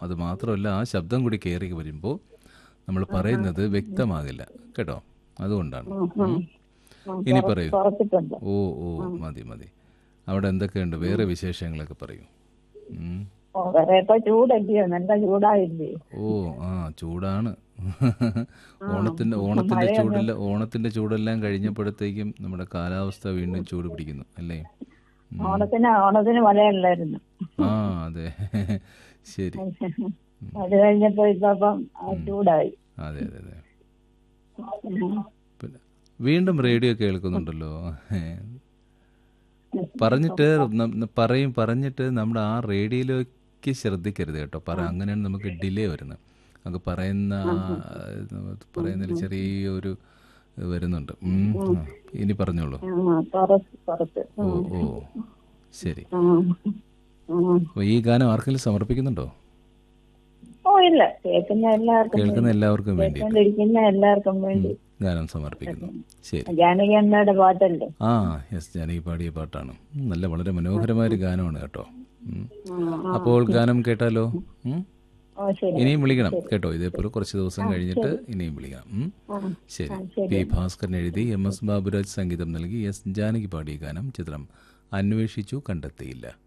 അത് മാത്രമല്ല ആ ശബ്ദം കൂടി കയറി വരുമ്പോൾ നമ്മൾ പറയുന്നത് വ്യക്തമാകില്ല കേട്ടോ അതുകൊണ്ടാണ് ഉം. ഇനി പറയൂ കുറച്ചിട്ടുണ്ട് ഓ ഓ മതി മതി അവിടെ എന്തൊക്കെയുണ്ട് വേറെ വിശേഷങ്ങളൊക്കെ പറയൂ ഉം. ഓ വേറെ ഇപ്പൊ ചൂടല്ലയോ നല്ല ചൂടായില്ലേ ഓ ആ ചൂടാണ് ഓണത്തിന്റെ ഓണത്തിന്റെ ചൂടെല്ലാം ഓണത്തിന്റെ ചൂടെല്ലാം കഴിഞ്ഞപ്പോഴത്തേക്കും നമ്മുടെ കാലാവസ്ഥ വീണ്ടും ചൂട് പിടിക്കുന്നു അല്ലേ ഉം. ഓണത്തിന് ഓണത്തിന് മഴയല്ലായിരുന്നു ആ അതെ ശരി അത് കഴിഞ്ഞപ്പോ ഇപ്പം ചൂടായി അതെ അതെ അതെ ഉം. പിന്നെ വീണ്ടും റേഡിയോ കേൾക്കുന്നുണ്ടല്ലോ പറഞ്ഞിട്ട് നം- ന- പറയും പറഞ്ഞിട്ട് നമ്മുടെ ആ റേഡിയോയിലേക്ക് ശ്രദ്ധിക്കരുത് കേട്ടോ പറ അങ്ങനെയാണ് നമുക്ക് ഡിലേ വരുന്നത് നമുക്ക് പറയുന്ന ആ, പറയുന്നതിൽ ചെറിയൊരു ഇത് വരുന്നുണ്ട് ഉം. ആ, ഇനി പറഞ്ഞോളൂ ആ, പുറത്ത് പുറത്ത് ഓ ഓ ശരി ഉം. ഉം. അപ്പോൾ ഈ ഗാനം ആർക്കെങ്കിലും സമർപ്പിക്കുന്നുണ്ടോ ഓ ഇല്ല കേൾക്കുന്ന എല്ലാവർക്കും കേൾക്കുന്ന എല്ലാവർക്കും വേണ്ടി കേൾക്കൊണ്ടിരിക്കുന്ന എല്ലാവർക്കും വേണ്ടി ഗാനം സമർപ്പിക്കുന്നു ശരി ജാനകി അമ്മയുടെ പാട്ടല്ലേ ആ യെസ് ജാനകി പാടിയ പാട്ടാണ് ഉം, നല്ല വളരെ മനോഹരമായ ഒരു ഗാനമാണ് കേട്ടോ ഉം. അപ്പോൾ ഗാനം കേട്ടാലോ ഉം? ഓ ശരി ഇനിയും വിളിക്കണം കേട്ടോ ഇതേപോലെ കുറച്ച് ദിവസം കഴിഞ്ഞിട്ട് ഇനിയും വിളിക്കാം ഉം? ശരി പി ഭാസ്കരൻ എഴുതി എം എസ് ബാബുരാജ് സംഗീതം നൽകി എസ് ജാനകി പാടിയ ഗാനം ചിത്രം അന്വേഷിച്ചു കണ്ടെത്തിയില്ല